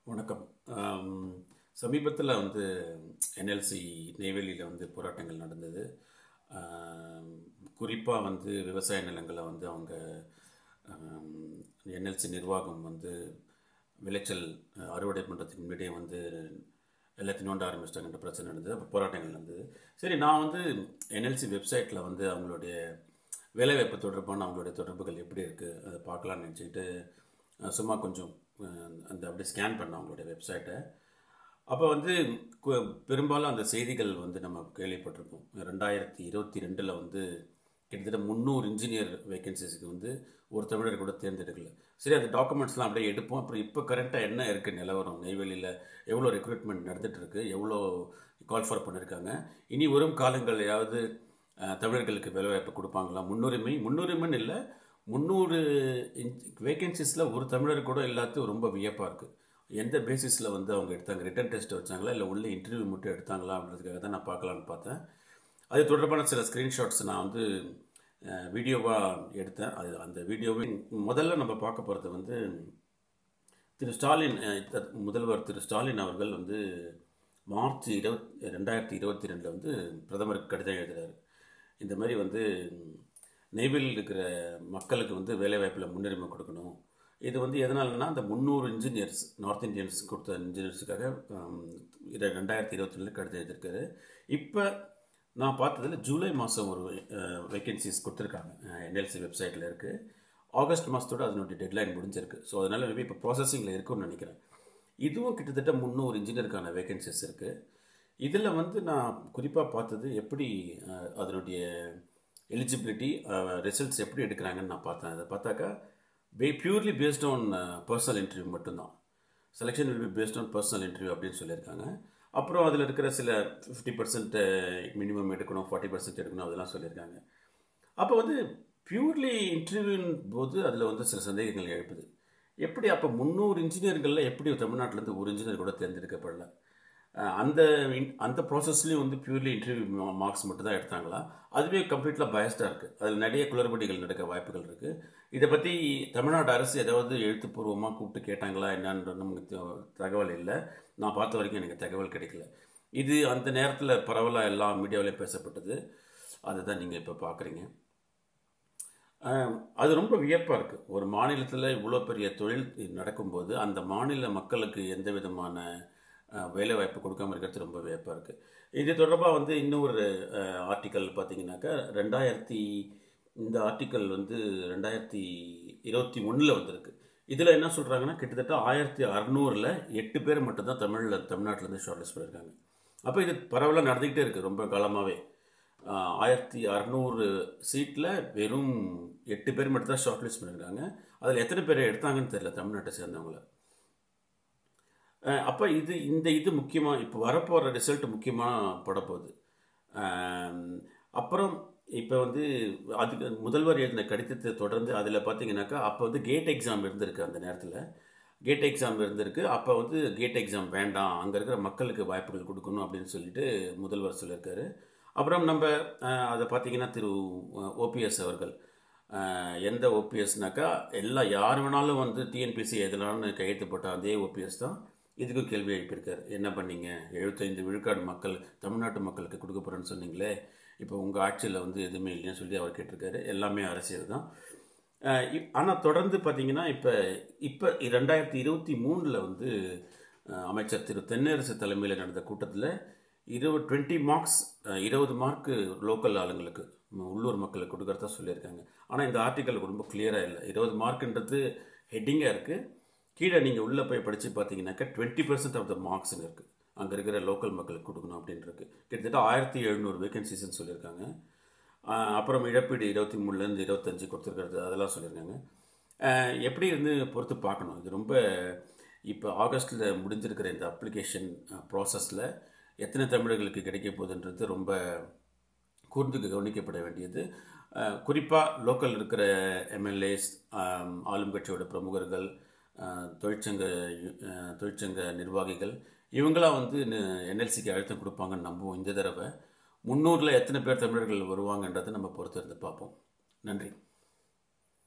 வணக்கம் சமீபத்தில் வந்து என்எல்சி நெய்வேலியில் வந்து போராட்டங்கள் நடந்தது குறிப்பாக வந்து விவசாய நிலங்களை வந்து அவங்க என்எல்சி நிர்வாகம் வந்து விளைச்சல் அஹ், அறுவடை பண்ணுறதுக்கு முன்னாடியே வந்து எல்லாத்தையும் நோண்ட ஆரம்பிச்சிட்டாங்கன்ற பிரச்சனை நடந்தது அப்போ போராட்டங்கள் நடந்தது சரி நான் வந்து என்எல்சி வெப்சைட்டில் வந்து அவங்களுடைய வேலைவாய்ப்பு தொடர்பான அவங்களுடைய தொடர்புகள் எப்படி இருக்குது அதை பார்க்கலாம்னு நினச்சிக்கிட்டு அஹ், சும்மா கொஞ்சம் அஹ், அந்த அப்படியே ஸ்கேன் பண்ணேன் அவங்களுடைய வெப்சைட்டை அப்போ வந்து கு- பெரும்பாலும் அந்த செய்திகள் வந்து நம்ம கேள்விப்பட்டிருப்போம் ரெண்டாயிரத்தி இருபத்தி ரெண்டில் வந்து கிட்டத்தட்ட முந்நூறு இன்ஜினியர் வேகன்சிஸ்க்கு வந்து ஒரு தமிழர் கூட தேர்ந்தெடுக்கல சரி அந்த டாக்குமெண்ட்ஸ்லாம் அப்படியே எடுப்போம் அப்புறம் இப்போ கரண்ட்டாக என்ன இருக்குது நிலவரம் நெய்வேலியில் எவ்வளோ ரெக்ரூட்மெண்ட் நடந்துட்டு இருக்கு எவ்வளோ கால் ஃபார் பண்ணியிருக்காங்க இனி வரும் காலங்களையாவது அஹ், தமிழர்களுக்கு வேலைவாய்ப்பு கொடுப்பாங்களா முன்னுரிமை முன்னுரிமைன்னு இல்லை முந்நூறு வேகன்சிஸில் ஒரு தமிழர் கூட இல்லாத ரொம்ப வியப்பாக இருக்குது எந்த பேசிஸில் வந்து அவங்க எடுத்தாங்க ரிட்டன் டெஸ்ட் வச்சாங்களா இல்லை உள்ள இன்டர்வியூ மட்டும் எடுத்தாங்களா அப்படின்றதுக்காக தான் நான் பார்க்கலான்னு பார்த்தேன் அது தொடர்பான சில ஸ்க்ரீன்ஷாட்ஸ் நான் வந்து வீடியோவாக எடுத்தேன் அது அந்த வீடியோவை முதல்ல நம்ம பார்க்க போகிறது வந்து திரு ஸ்டாலின் அஹ், த- முதல்வர் திரு ஸ்டாலின் அவர்கள் வந்து மார்ச் இருபத் ரெண்டாயிரத்தி இருபத்தி ரெண்டில் வந்து பிரதமருக்கு கடிதம் எழுதுறாரு இந்த மாதிரி வந்து ம், நெய்வேலியில் இருக்கிற மக்களுக்கு வந்து வேலைவாய்ப்பில் முன்னுரிமை கொடுக்கணும் இது வந்து எதனாலனா அந்த முந்நூறு இன்ஜினியர்ஸ் நார்த் இந்தியன்ஸ் கொடுத்த இன்ஜினியர்ஸுக்காக இதை ரெண்டாயிரத்தி இருபத்தி ரெண்டு கடிதம் எழுதியிருக்காரு இப்போ நான் பார்த்ததுல ஜூலை மாதம் ஒரு வேகன்சிஸ் கொடுத்துருக்காங்க என்எல்சி வெப்சைட்டில் இருக்குது ஆகஸ்ட் மாதத்தோட அதனுடைய டெட்லைன் முடிஞ்சிருக்கு ஸோ அதனால் மேபி இப்போ ப்ராசஸிங்கில் இருக்கும்னு நினைக்கிறேன் இதுவும் கிட்டத்தட்ட முந்நூறு இன்ஜினியருக்கான வேகன்சிஸ் இருக்குது இதில் வந்து நான் குறிப்பாக பார்த்தது எப்படி அஹ், அதனுடைய எலிஜிபிலிட்டி ரிசல்ட்ஸ் எப்படி எடுக்கிறாங்கன்னு நான் பார்த்தேன் அதை பார்த்தாக்கா be purely based on personal interview மட்டும்தான் selection will be based on personal interview அப்படின்னு சொல்லியிருக்காங்க அப்புறம் அதில் இருக்கிற சில ஃபிஃப்டி பர்சன்ட் மினிமம் எடுக்கணும் ஃபார்ட்டி பர்சன்ட் எடுக்கணும் அதெல்லாம் சொல்லியிருக்காங்க அப்போ வந்து பியூர்லி இன்டர்வியூன் போது அதில் வந்து சில சந்தேகங்கள் எழுப்புது எப்படி அப்போ முந்நூறு இன்ஜினியர்களில் எப்படி தமிழ்நாட்டிலேருந்து ஒரு இன்ஜினியர் கூட தேர்ந்தெடுக்கப்படல அஹ் அந்த in- அந்த ப்ராசஸ்லேயும் வந்து பியூர்லி இன்டர்வியூ மார்க்ஸ் மட்டும் தான் எடுத்தாங்களா அதுவே கம்ப்ளீட்டாக பயஸ்டாக இருக்குது அதில் நிறைய குளறுபடிகள் நடக்க வாய்ப்புகள் இருக்குது இதை பற்றி தமிழ்நாடு அரசு ஏதாவது எழுத்துப்பூர்வமாக கூப்பிட்டு கேட்டாங்களா என்னன்ற நமக்கு தெ- தகவல் இல்லை நான் பார்த்த வரைக்கும் எனக்கு தகவல் கிடைக்கல இது அந்த நேரத்தில் பரவலாக எல்லா மீடியாவிலையும் பேசப்பட்டது அதை தான் நீங்கள் இப்போ பார்க்குறீங்க ஆம், அது ரொம்ப வியப்பாக இருக்குது ஒரு மாநிலத்தில் இவ்வளோ பெரிய தொழில் நடக்கும்போது அந்த மாநில மக்களுக்கு எந்த விதமான அஹ், வேலைவாய்ப்பு கொடுக்காம இருக்கிறது ரொம்ப வியப்பாக இருக்குது இது தொடர்பாக வந்து இன்னொரு ஆர்டிக்கல் பார்த்தீங்கன்னாக்கா ரெண்டாயிரத்தி இந்த ஆர்டிக்கல் வந்து ரெண்டாயிரத்தி இருபத்தி ஒன்றில் வந்திருக்கு இதில் என்ன சொல்கிறாங்கன்னா கிட்டத்தட்ட ஆயிரத்தி அறநூறில் எட்டு பேர் மட்டும்தான் தமிழில் தமிழ்நாட்டிலேருந்து ஷார்ட்லிஸ்ட் பண்ணியிருக்காங்க அப்போ இது பரவலாக நடந்துக்கிட்டே இருக்குது ரொம்ப காலமாகவே ஆயிரத்தி அறநூறு சீட்டில் வெறும் எட்டு பேர் மட்டும் தான் ஷார்ட் லிஸ்ட் பண்ணியிருக்காங்க அதில் எத்தனை பேர் எடுத்தாங்கன்னு தெரியல தமிழ்நாட்டை சேர்ந்தவங்கள அப்போ இது இந்த இது முக்கியமாக இப்போ வரப்போகிற ரிசல்ட் முக்கியமாக படப்போகுது ஆம், அப்புறம் இப்போ வந்து அதுக்கு முதல்வர் எழுதின கடிதத்தை தொடர்ந்து அதில் பார்த்தீங்கன்னாக்கா அப்போ வந்து கேட் எக்ஸாம் இருந்திருக்கு அந்த நேரத்தில் கேட் எக்ஸாம் இருந்திருக்கு அப்போ வந்து கேட் எக்ஸாம் வேண்டாம் அங்கே இருக்கிற மக்களுக்கு வாய்ப்புகள் கொடுக்கணும் அப்படின்னு சொல்லிட்டு முதல்வர் சொல்லியிருக்காரு அப்புறம் நம்ம அஹ், அதை பார்த்தீங்கன்னா திரு ஓபிஎஸ் அவர்கள் அஹ், எந்த ஓபிஎஸ்னாக்கா எல்லா யார் வேணாலும் வந்து டிஎன்பிசி எதனாலும் கையெழுத்து போட்ட அதே ஓபிஎஸ் தான் இதுக்கும் கேள்வி எழுப்பியிருக்காரு என்ன பண்ணீங்க எழுபத்தைந்து விழுக்காடு மக்கள் தமிழ்நாட்டு மக்களுக்கு கொடுக்க போகிறேன்னு சொன்னீங்களே இப்போ உங்கள் ஆட்சியில் வந்து எதுவுமே இல்லைன்னு சொல்லி அவர் கேட்டிருக்காரு எல்லாமே அரசியல் தான் ஆனால் தொடர்ந்து பார்த்தீங்கன்னா இப்போ இப்போ ரெண்டாயிரத்தி இருபத்தி மூணில் வந்து அஹ், அமைச்சர் திரு தென்னரசு தலைமையில் நடந்த கூட்டத்தில் இருபது டுவெண்ட்டி மார்க்ஸ் இருபது மார்க்கு லோக்கல் ஆளுங்களுக்கு ம, உள்ளூர் மக்களுக்கு கொடுக்கறதா சொல்லியிருக்காங்க ஆனால் இந்த ஆர்டிக்கல் ரொம்ப கிளியராக இல்லை இருபது மார்க்குன்றது ஹெட்டிங்காக இருக்குது கீழே நீங்கள் உள்ளே போய் படித்து பார்த்தீங்கன்னாக்கா டுவெண்ட்டி பர்சன்ட் ஆஃப் த மார்க்ஸ்னு இருக்குது அங்கே இருக்கிற லோக்கல் மக்களுக்கு கொடுக்கணும் அப்படின்னு இருக்கு கிட்டத்தட்ட ஆயிரத்தி எழுநூறு வேகன்சிஸ்ன்னு சொல்லியிருக்காங்க ஆஹ் அப்புறம் இழப்பீடு இருபத்தி மூணுலேருந்து இருபத்தஞ்சு கொடுத்துருக்கிறது அதெல்லாம் சொல்லியிருக்காங்க ஆஹ் எப்படி இருந்து பொறுத்து பார்க்கணும் இது ரொம்ப இப்போ ஆகஸ்ட்டில் முடிஞ்சிருக்கிற இந்த அப்ளிகேஷன் ப்ராசஸில் எத்தனை தமிழர்களுக்கு கிடைக்க போகுதுன்றது ரொம்ப கூர்ந்து கவனிக்கப்பட வேண்டியது குறிப்பாக லோக்கல் இருக்கிற எம்எல்ஏஸ் ஆளும் கட்சியோட பிரமுகர்கள் அஹ், தொழிற்சங்க அஹ், தொழிற்சங்க நிர்வாகிகள் இவங்களாம் வந்து என்எல்சிக்கு அழுத்தம் கொடுப்பாங்கன்னு நம்புவோம் இந்த தடவை முந்நூறில் எத்தனை பேர் தமிழர்கள் வருவாங்கன்றதை நம்ம பொறுத்திருந்து பார்ப்போம் நன்றி